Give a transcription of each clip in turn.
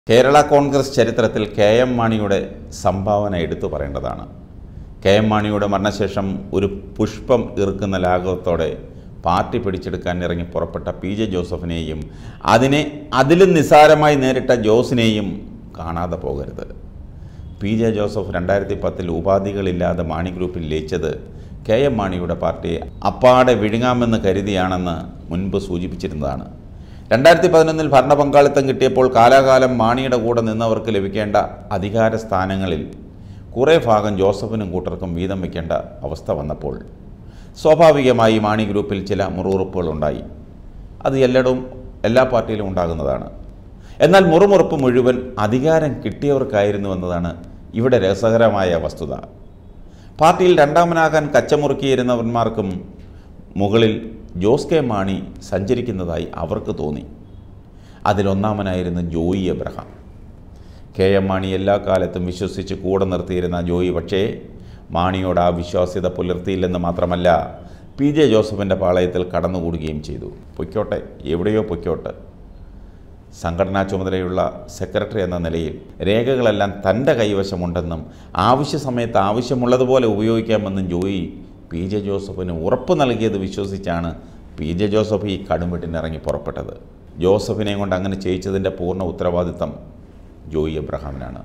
കേരള കോൺഗ്രസ് ചരിത്രത്തിൽ K M മാണിയുടെ സംഭാവന എടുത്തു പറയേണ്ടതാണ് കെ എം മാണിയുടെ മരണശേഷം ഒരു പുഷ്പം ഇറുക്കുന്ന ലാഘവത്തോടെ പാർട്ടി പിടിച്ചെടുക്കാൻ ഇറങ്ങി പുറപ്പെട്ട പി ജെ ജോസഫിനെയും അതിനെ അതിലും നിസ്സാരമായി നേരിട്ട ജോസിനെയും കാണാതെ പോകരുത് പി ജെ ജോസഫ് രണ്ടായിരത്തി പത്തിൽ ഉപാധികളില്ലാതെ മാണി ഗ്രൂപ്പിൽ ലയിച്ചത് കെ എം മാണിയുടെ പാർട്ടിയെ അപ്പാടെ വിഴുങ്ങാമെന്ന് കരുതിയാണെന്ന് മുൻപ് സൂചിപ്പിച്ചിരുന്നതാണ് രണ്ടായിരത്തി പതിനൊന്നിൽ ഭരണ പങ്കാളിത്തം കിട്ടിയപ്പോൾ കാലാകാലം മാണിയുടെ കൂടെ നിന്നവർക്ക് ലഭിക്കേണ്ട അധികാര സ്ഥാനങ്ങളിൽ കുറേ ഭാഗം ജോസഫിനും കൂട്ടർക്കും വീതം വയ്ക്കേണ്ട അവസ്ഥ വന്നപ്പോൾ സ്വാഭാവികമായി മാണി ഗ്രൂപ്പിൽ ചില മുറുമുറുപ്പുകളുണ്ടായി അത് എല്ലായിടവും എല്ലാ പാർട്ടിയിലും ഉണ്ടാകുന്നതാണ് എന്നാൽ മുറുമുറുപ്പ് മുഴുവൻ അധികാരം കിട്ടിയവർക്കായിരുന്നു എന്നതാണ് ഇവിടെ രസകരമായ വസ്തുത പാർട്ടിയിൽ രണ്ടാമനാകാൻ കച്ചമുറുക്കിയിരുന്നവന്മാർക്കും മുകളിൽ ജോസ് കെ മാണി സഞ്ചരിക്കുന്നതായി അവർക്ക് തോന്നി അതിലൊന്നാമനായിരുന്നു ജോയി എബ്രഹാം കെ എം മാണി എല്ലാ കാലത്തും വിശ്വസിച്ച് കൂടെ നിർത്തിയിരുന്ന ജോയി പക്ഷേ മാണിയോട് ആ വിശ്വാസ്യത പുലർത്തിയില്ലെന്ന് മാത്രമല്ല പി ജെ ജോസഫിൻ്റെ പാളയത്തിൽ കടന്നുകൂടുകയും ചെയ്തു പൊയ്ക്കോട്ടെ എവിടെയോ പൊയ്ക്കോട്ടെ സംഘടനാ ചുമതലയുള്ള സെക്രട്ടറി എന്ന നിലയിൽ രേഖകളെല്ലാം തൻ്റെ കൈവശമുണ്ടെന്നും ആവശ്യ സമയത്ത് ആവശ്യമുള്ളതുപോലെ ഉപയോഗിക്കാമെന്നും ജോയി പി ജെ ജോസഫിന് ഉറപ്പ് നൽകിയത് വിശ്വസിച്ചാണ് പി ജെ ജോസഫ് ഈ കടുംവെട്ടിനിറങ്ങി പുറപ്പെട്ടത് ജോസഫിനെ കൊണ്ട് അങ്ങനെ ചെയ്യിച്ചതിൻ്റെ പൂർണ്ണ ഉത്തരവാദിത്തം ജോയി എബ്രഹാമിനാണ്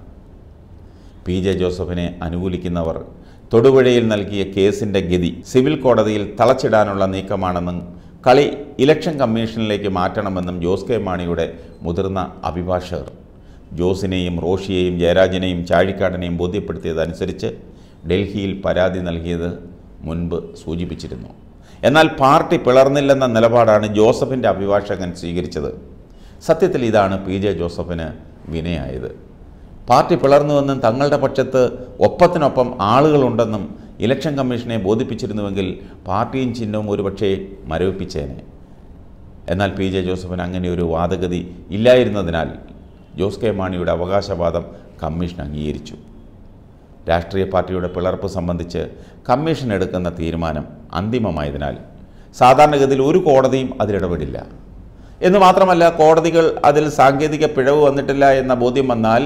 പി ജെ ജോസഫിനെ അനുകൂലിക്കുന്നവർ തൊടുപുഴയിൽ നൽകിയ കേസിൻ്റെ ഗതി സിവിൽ കോടതിയിൽ തളച്ചിടാനുള്ള നീക്കമാണെന്നും കളി ഇലക്ഷൻ കമ്മീഷനിലേക്ക് മാറ്റണമെന്നും ജോസ് കെ മാണിയുടെ മുതിർന്ന അഭിഭാഷകർ ജോസിനെയും റോഷിയെയും ജയരാജനെയും ചാഴിക്കാടനെയും ബോധ്യപ്പെടുത്തിയതനുസരിച്ച് ഡൽഹിയിൽ പരാതി നൽകിയത് മുൻപ് സൂചിപ്പിച്ചിരുന്നു എന്നാൽ പാർട്ടി പിളർന്നില്ലെന്ന നിലപാടാണ് ജോസഫിൻ്റെ അഭിഭാഷകൻ സ്വീകരിച്ചത് സത്യത്തിൽ ഇതാണ് പി ജെ ജോസഫിന് വിനയായത് പാർട്ടി പിളർന്നുവെന്നും തങ്ങളുടെ പക്ഷത്ത് ഒപ്പത്തിനൊപ്പം ആളുകളുണ്ടെന്നും ഇലക്ഷൻ കമ്മീഷനെ ബോധിപ്പിച്ചിരുന്നുവെങ്കിൽ പാർട്ടിയും ചിഹ്നവും ഒരുപക്ഷേ മരവിപ്പിച്ചേനെ എന്നാൽ പി ജെ ജോസഫിന് അങ്ങനെ ഒരു വാദഗതി ഇല്ലായിരുന്നതിനാൽ ജോസ് കെ മാണിയുടെ അവകാശവാദം കമ്മീഷൻ അംഗീകരിച്ചു രാഷ്ട്രീയ പാർട്ടിയുടെ പിളർപ്പ് സംബന്ധിച്ച് കമ്മീഷൻ എടുക്കുന്ന തീരുമാനം അന്തിമമായതിനാൽ സാധാരണഗതിയിൽ ഒരു കോടതിയും അതിലിടപെടില്ല എന്ന് മാത്രമല്ല കോടതികൾ അതിൽ സാങ്കേതിക പിഴവ് വന്നിട്ടില്ല എന്ന ബോധ്യം വന്നാൽ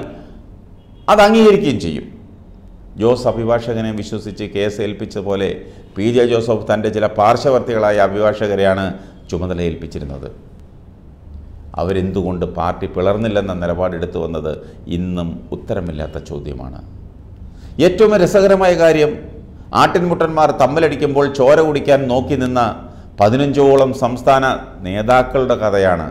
അത് അംഗീകരിക്കുകയും ചെയ്യും ജോസ് അഭിഭാഷകനെ വിശ്വസിച്ച് കേസ് ഏൽപ്പിച്ച പോലെ പി ജെ ജോസഫ് തൻ്റെ ചില പാർശ്വവർത്തികളായ അഭിഭാഷകരെയാണ് ചുമതല ഏൽപ്പിച്ചിരുന്നത് അവരെന്തുകൊണ്ട് പാർട്ടി പിളർന്നില്ലെന്ന നിലപാടെടുത്തു വന്നത് ഇന്നും ഉത്തരമില്ലാത്ത ചോദ്യമാണ് ഏറ്റവും രസകരമായ കാര്യം ആട്ടിൻമുട്ടന്മാർ തമ്മിലടിക്കുമ്പോൾ ചോര കുടിക്കാൻ നോക്കി നിന്ന പതിനഞ്ചോളം സംസ്ഥാന നേതാക്കളുടെ കഥയാണ്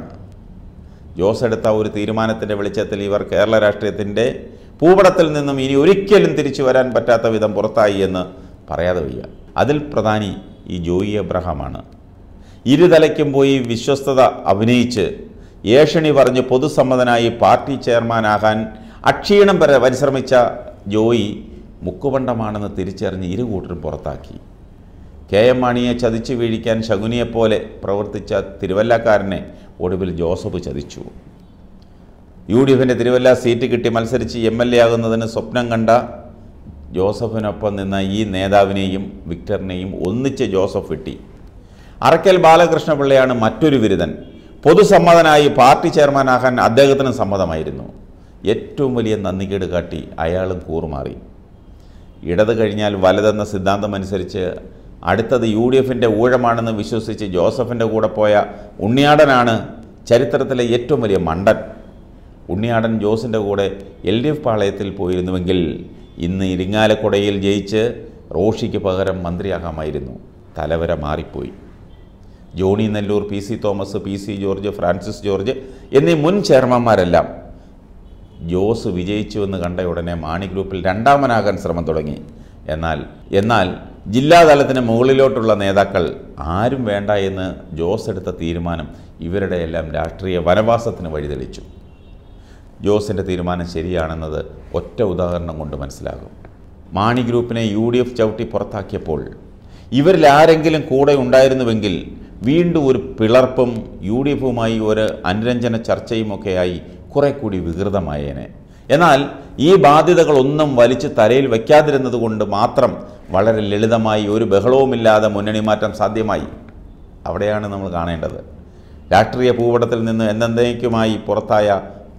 ജോസ് എടുത്ത ഒരു തീരുമാനത്തിൻ്റെ വെളിച്ചത്തിൽ ഇവർ കേരള രാഷ്ട്രീയത്തിൻ്റെ ഭൂപടത്തിൽ നിന്നും ഇനി ഒരിക്കലും തിരിച്ചു വരാൻ പറ്റാത്ത വിധം പുറത്തായി എന്ന് പറയാതെ വയ്യ അതിൽ പ്രധാനി ഈ ജോയി എബ്രഹാമാണ് ഇരുതലയ്ക്കും പോയി വിശ്വസ്തത അഭിനയിച്ച് ഏഷണി പറഞ്ഞ് പൊതുസമ്മതനായി പാർട്ടി ചെയർമാനാകാൻ അക്ഷീണം വരെ പരിശ്രമിച്ച ജോയി മുക്കുപണ്ടമാണെന്ന് തിരിച്ചറിഞ്ഞ് ഇരു കൂട്ടരും പുറത്താക്കി കെ എം മാണിയെ ചതിച്ചു വീഴിക്കാൻ ശകുനിയെപ്പോലെ പ്രവർത്തിച്ച തിരുവല്ലക്കാരനെ ഒടുവിൽ ജോസഫ് ചതിച്ചു യു ഡി എഫിൻ്റെ തിരുവല്ല സീറ്റ് കിട്ടി മത്സരിച്ച് എം എൽ എ ആകുന്നതിന് സ്വപ്നം കണ്ട ജോസഫിനൊപ്പം നിന്ന ഈ നേതാവിനെയും വിക്ടറിനെയും ഒന്നിച്ച് ജോസഫ് വെട്ടി അറക്കൽ ബാലകൃഷ്ണപിള്ളയാണ് മറ്റൊരു ബിരുദൻ പൊതുസമ്മതനായി പാർട്ടി ചെയർമാനാകാൻ അദ്ദേഹത്തിന് സമ്മതമായിരുന്നു ഏറ്റവും വലിയ നന്ദികേട് കാട്ടി അയാളും കൂറുമാറി ഇടത് കഴിഞ്ഞാൽ വലതെന്ന സിദ്ധാന്തമനുസരിച്ച് അടുത്തത് യു ഡി എഫിൻ്റെ ഊഴമാണെന്ന് വിശ്വസിച്ച് ജോസഫിൻ്റെ കൂടെ പോയ ഉണ്ണിയാടനാണ് ചരിത്രത്തിലെ ഏറ്റവും വലിയ മണ്ടൻ ഉണ്ണിയാടൻ ജോസിൻ്റെ കൂടെ എൽ ഡി എഫ് പാളയത്തിൽ പോയിരുന്നുവെങ്കിൽ ഇന്ന് ഇരിങ്ങാലക്കുടയിൽ ജയിച്ച് റോഷിക്ക് പകരം മന്ത്രിയാകാമായിരുന്നു തലവര മാറിപ്പോയി Johnny Nellore P C Thomas P C George Francis George എന്നീ മുൻ ചെയർമാന്മാരെല്ലാം ജോസ് വിജയിച്ചുവെന്ന് കണ്ട ഉടനെ മാണി ഗ്രൂപ്പിൽ രണ്ടാമനാകാൻ ശ്രമം തുടങ്ങി എന്നാൽ എന്നാൽ ജില്ലാതലത്തിന് മുകളിലോട്ടുള്ള നേതാക്കൾ ആരും വേണ്ട എന്ന് ജോസ് എടുത്ത തീരുമാനം ഇവരുടെ എല്ലാം രാഷ്ട്രീയ വനവാസത്തിന് വഴിതെളിച്ചു ജോസിൻ്റെ തീരുമാനം ശരിയാണെന്നത് ഒറ്റ ഉദാഹരണം കൊണ്ട് മനസ്സിലാകും മാണി ഗ്രൂപ്പിനെ യു ഡി എഫ് ചവിട്ടി പുറത്താക്കിയപ്പോൾ ഇവരിൽ ആരെങ്കിലും കൂടെ ഉണ്ടായിരുന്നുവെങ്കിൽ വീണ്ടും ഒരു പിളർപ്പും യു ഡി എഫുമായി ഒരു അനുരഞ്ജന ചർച്ചയുമൊക്കെയായി കുറെ കൂടി വികൃതമായേനെ എന്നാൽ ഈ ബാധ്യതകളൊന്നും വലിച്ചു തലയിൽ വയ്ക്കാതിരുന്നത് കൊണ്ട് മാത്രം വളരെ ലളിതമായി ഒരു ബഹളവുമില്ലാതെ മുന്നണി മാറ്റം സാധ്യമായി അവിടെയാണ് നമ്മൾ കാണേണ്ടത് രാഷ്ട്രീയ ഭൂപടത്തിൽ നിന്ന് എന്നേക്കുമായി പുറത്തായ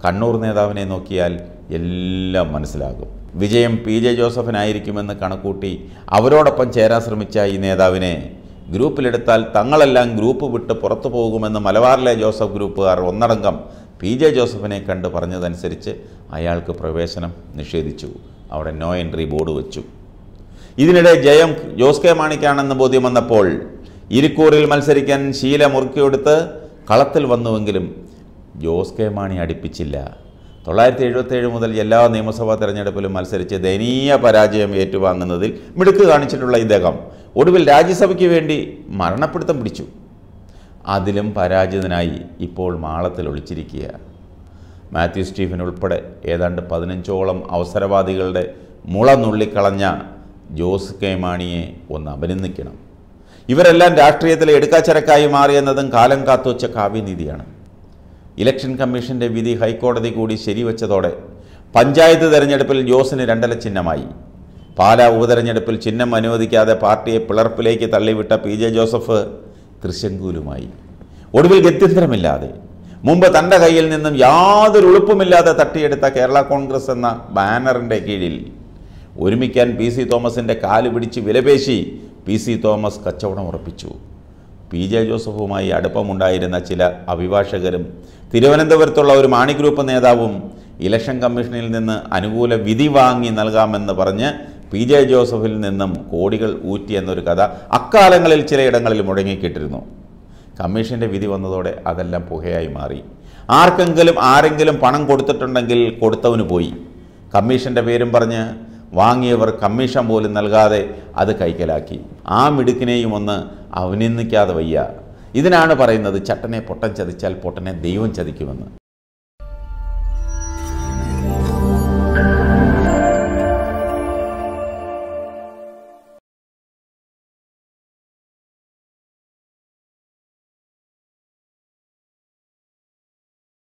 കണ്ണൂർ നേതാവിനെ നോക്കിയാൽ എല്ലാം മനസ്സിലാകും വിജയം പി ജെ ജോസഫിനായിരിക്കുമെന്ന് കണക്കൂട്ടി അവരോടൊപ്പം ചേരാൻ ശ്രമിച്ച ഈ നേതാവിനെ ഗ്രൂപ്പിലെടുത്താൽ തങ്ങളെല്ലാം ഗ്രൂപ്പ് വിട്ട് പുറത്തു പോകുമെന്ന് മലബാറിലെ ജോസഫ് ഗ്രൂപ്പുകാർ ഒന്നടങ്കം പി ജെ ജോസഫിനെ കണ്ട് പറഞ്ഞതനുസരിച്ച് അയാൾക്ക് പ്രവേശനം നിഷേധിച്ചു അവിടെ നോ എൻട്രി ബോർഡ് വെച്ചു ഇതിനിടെ ജയം ജോസ് കെ മാണിക്കാണെന്ന് ബോധ്യം വന്നപ്പോൾ ഇരിക്കൂറിൽ മത്സരിക്കാൻ ശീല മുറുക്കിയെടുത്ത് കളത്തിൽ വന്നുവെങ്കിലും ജോസ് കെ മാണി അടുപ്പിച്ചില്ല തൊള്ളായിരത്തി എഴുപത്തേഴ് മുതൽ എല്ലാ നിയമസഭാ തെരഞ്ഞെടുപ്പിലും മത്സരിച്ച് ദയനീയ പരാജയം ഏറ്റുവാങ്ങുന്നതിൽ മിടുക്ക് കാണിച്ചിട്ടുള്ള ഇദ്ദേഹം ഒടുവിൽ രാജ്യസഭയ്ക്ക് വേണ്ടി മരണപ്പിടുത്തം പിടിച്ചു അതിലും പരാജിതനായി ഇപ്പോൾ മാളത്തിൽ ഒളിച്ചിരിക്കുക മാത്യു സ്റ്റീഫൻ ഉൾപ്പെടെ ഏതാണ്ട് പതിനഞ്ചോളം അവസരവാദികളുടെ മുള നുള്ളിക്കളഞ്ഞ ജോസ് കെ മാണിയെ ഒന്ന് അഭിനന്ദിക്കണം ഇവരെല്ലാം രാഷ്ട്രീയത്തിലെ എടുക്കാച്ചരക്കായി മാറിയെന്നതും കാലം കാത്തുവച്ച കാവ്യനീതിയാണ് ഇലക്ഷൻ കമ്മീഷന്റെ വിധി ഹൈക്കോടതി കൂടി ശരിവെച്ചതോടെ പഞ്ചായത്ത് തെരഞ്ഞെടുപ്പിൽ ജോസിന് രണ്ടല ചിഹ്നമായി പാലാ ഉപതെരഞ്ഞെടുപ്പിൽ ചിഹ്നം അനുവദിക്കാതെ പാർട്ടിയെ പിളർപ്പിലേക്ക് തള്ളിവിട്ട പി ജെ ജോസഫ് തൃശങ്കൂലുമായി ഒടുവിൽ ഗത്യന്തരമില്ലാതെ മുമ്പ് തൻ്റെ കയ്യിൽ നിന്നും യാതൊരു ഉളുപ്പുമില്ലാതെ തട്ടിയെടുത്ത കേരള കോൺഗ്രസ് എന്ന ബാനറിൻ്റെ കീഴിൽ ഒരുമിക്കാൻ പി സി തോമസിൻ്റെ കാല് പിടിച്ച് വിലപേശി പി സി തോമസ് കച്ചവടം ഉറപ്പിച്ചു പി ജെ ജോസഫുമായി അടുപ്പമുണ്ടായിരുന്ന ചില അഭിഭാഷകരും തിരുവനന്തപുരത്തുള്ള ഒരു മാണി ഗ്രൂപ്പ് നേതാവും ഇലക്ഷൻ കമ്മീഷനിൽ നിന്ന് അനുകൂല വിധി വാങ്ങി നൽകാമെന്ന് പറഞ്ഞ് പി ജെ ജോസഫിൽ നിന്നും കോടികൾ ഊറ്റി എന്നൊരു കഥ അക്കാലങ്ങളിൽ ചിലയിടങ്ങളിൽ മുഴങ്ങിക്കിട്ടിരുന്നു കമ്മീഷൻ്റെ വിധി വന്നതോടെ അതെല്ലാം പുകയായി മാറി ആർക്കെങ്കിലും ആരെങ്കിലും പണം കൊടുത്തിട്ടുണ്ടെങ്കിൽ കൊടുത്തവന് പോയി കമ്മീഷൻ്റെ പേരും പറഞ്ഞ് വാങ്ങിയവർ കമ്മീഷൻ പോലും നൽകാതെ അത് കൈക്കലാക്കി ആ മിടുക്കിനെയും ഒന്ന് അഭിനന്ദിക്കാതെ വയ്യ ഇതിനാണ് പറയുന്നത് ചട്ടനെ പൊട്ടൻ ചതിച്ചാൽ പൊട്ടനെ ദൈവം ചതിക്കുമെന്ന്